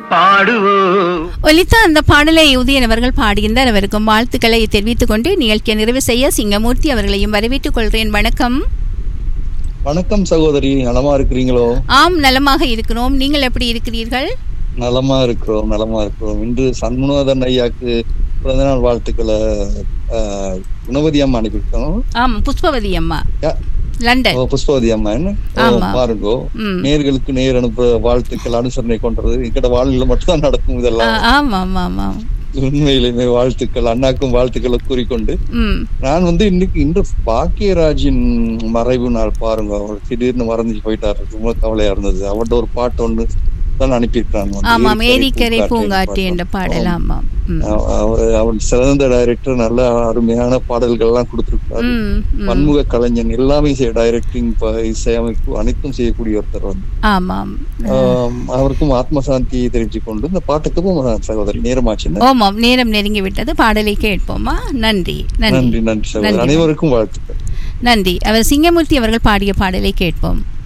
பாடுவோம் ஒலித்த அந்த பாடலை உதயன் அவர்கள் பாடியிருந்தார் அவருக்கும் வாழ்த்துக்களை தெரிவித்துக் கொண்டு நிகழ்ச்சியை நிறைவு செய்ய சிங்கமூர்த்தி அவர்களையும் வரவேற்றுக் கொள்கிறேன் வணக்கம் வணக்கம் சகோதரி நலமா இருக்கிறீங்களோ ஆம் நலமாக இருக்கிறோம் நீங்கள் எப்படி இருக்கிறீர்கள் நலமா இருக்கிறோம் நலமா இருக்கிறோம் இன்று சண்முகதன் ஐயாக்கு பிறந்தநாள் வாழ்த்துக்களை ஆஹ், குணவதி அம்மா அனுப்பியிருக்கோம் ஆம் புஷ்பவதி அம்மா யா- லண்டன் ஓ, புஷ்பவதி அம்மா என்ன ஓ, ஆமா. பாருங்கோ ம். நேர்களுக்கு நேர் அனுப்புற வாழ்த்துக்கள் அனுசரணை கொண்டது எங்கட வாழ்நிலை மட்டும்தான் நடக்கும் ஆ, இதெல்லாம் ஆமாம் ஆமாம் ஆமாம் உண்மையிலுமே வாழ்த்துக்கள் அண்ணாக்கும் வாழ்த்துக்களை கூறிக்கொண்டு ம் நான் வந்து இன்னைக்கு இன்று பாக்கியராஜின் மறைவு நாள் பாருங்க அவர் திடீர்னு மறந்து போயிட்டாரு ரொம்ப கவலையா இருந்தது அவர்கிட்ட ஒரு பாட்டு ஒன்று தான் அனுப்பியிருக்காங்க ஆமாம் ஏரிக்கரை பூங்காற்றி என்ற பாடல் ஆமாம் ம். அவர் அவர் சிறந்த டைரக்டர் நல்ல அருமையான பாடல்கள் எல்லாம் கொடுத்திருக்காரு ம், ம். பன்முக கலைஞன் எல்லாமே செய்ய டைரக்டிங் இசையமைப்பு அனைத்தும் செய்யக்கூடிய ஒருத்தர் வந்து ஆமாம் ஆம், அவருக்கும் ஆத்ம சாந்தியை தெரிவித்துக் கொண்டு இந்த பாட்டுக்கும் சகோதரி நேரமாச்சு ஓமாம் நேரம் நெருங்கி விட்டது பாடலை கேட்போமா நன்றி நன்றி நன்றி நன்றி சகோதரி நன்றி. அனைவருக்கும் வாழ்த்துக்கள் நன்றி அவர் சிங்கமூர்த்தி அவர்கள் பாடிய பாடலை கேட்போம்